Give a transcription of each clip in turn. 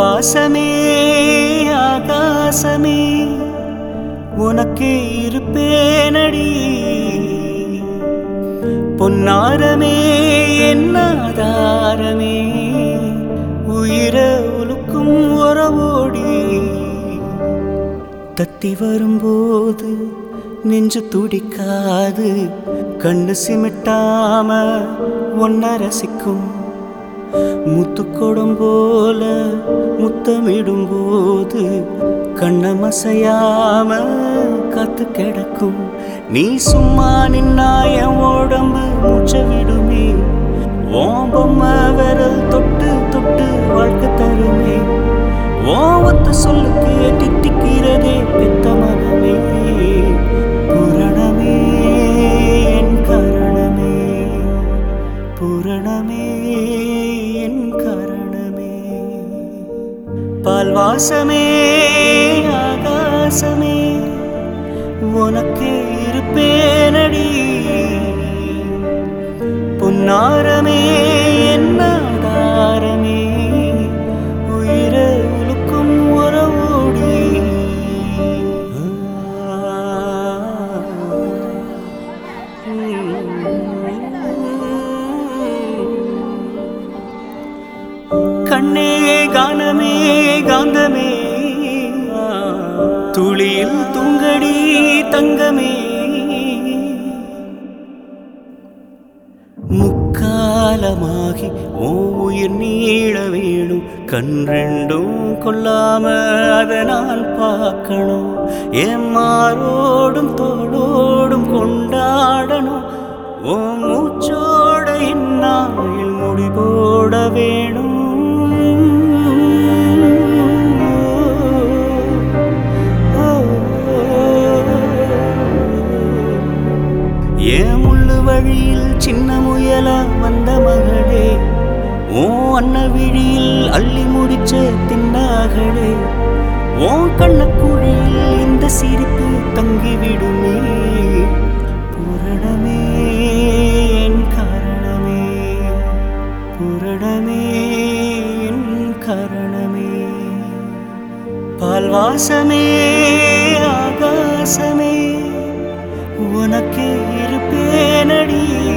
பால்வாசமே ஆகாசமே உனக்கே இருப்பேனடி பொன்னாரமே என்ன ஆதாரமே உயிர உலுக்கும் உறவோடி தத்தி வரும்போது நெஞ்சு துடிக்காது கண்ணு சிமிட்டாம ஒன்ன ரசிக்கும் முத்துக்கொடம் போல முத்தமிடும் போது கண்ணமசையாம காத்து கிடக்கும் நீ சும்மா நின்னா என் உடம்பு மூச்ச விடுமே ஓம்பம்மா விரல் தொட்டு தொட்டு வாழ்க்கை தருமே ஓவத்த சொல்லுக்கு தித்திக்கிறதே பெத்த மனமே புரணமே என் கரணமே பூரணமே என் கரணமே பால்வாசமே ஆகாசமே உனக்கே இருப்பேனடி பொன்னாரமே என்ன ஆதாரமே உயிர உலுக்கும் உறவோடி கண்ணே கானமே காந்தமே துளியில் துங்கடி தங்கமே முக்காலமாகி ஓ உயிர் நீள வேணும் கண் ரெண்டும் கொல்லாம அதை நான் பார்க்கணும் என் மாரோடும் தோளோடும் கொண்டாடணும் ஓ மூச்சோட இந்நாளில் முடி போட வேணும் ஏன் முள்ளு வழியில் சின்ன முயலா வந்த மகளே ஓ அன்ன விழியில் அள்ளி முடிச்ச தின்னாகளே ஓ கண்ணக்குழியில் இந்த சிரிப்பு தங்கிவிடுமே புரணமே என் காரணமே புரணமே என் காரணமே பால்வாசமே ஆகாசமே உனக்கே இருப்பேனடி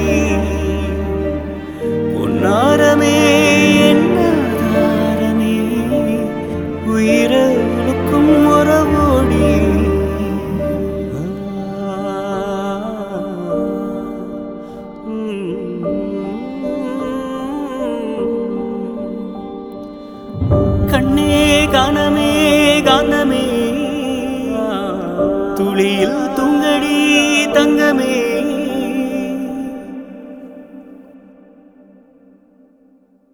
பொன்னாரமே என்ன ஆதாரமே உயிர உழுக்கும் உறவோடி கண்ணே கானமே காந்தமே துளியில் துங்கடி தங்கமே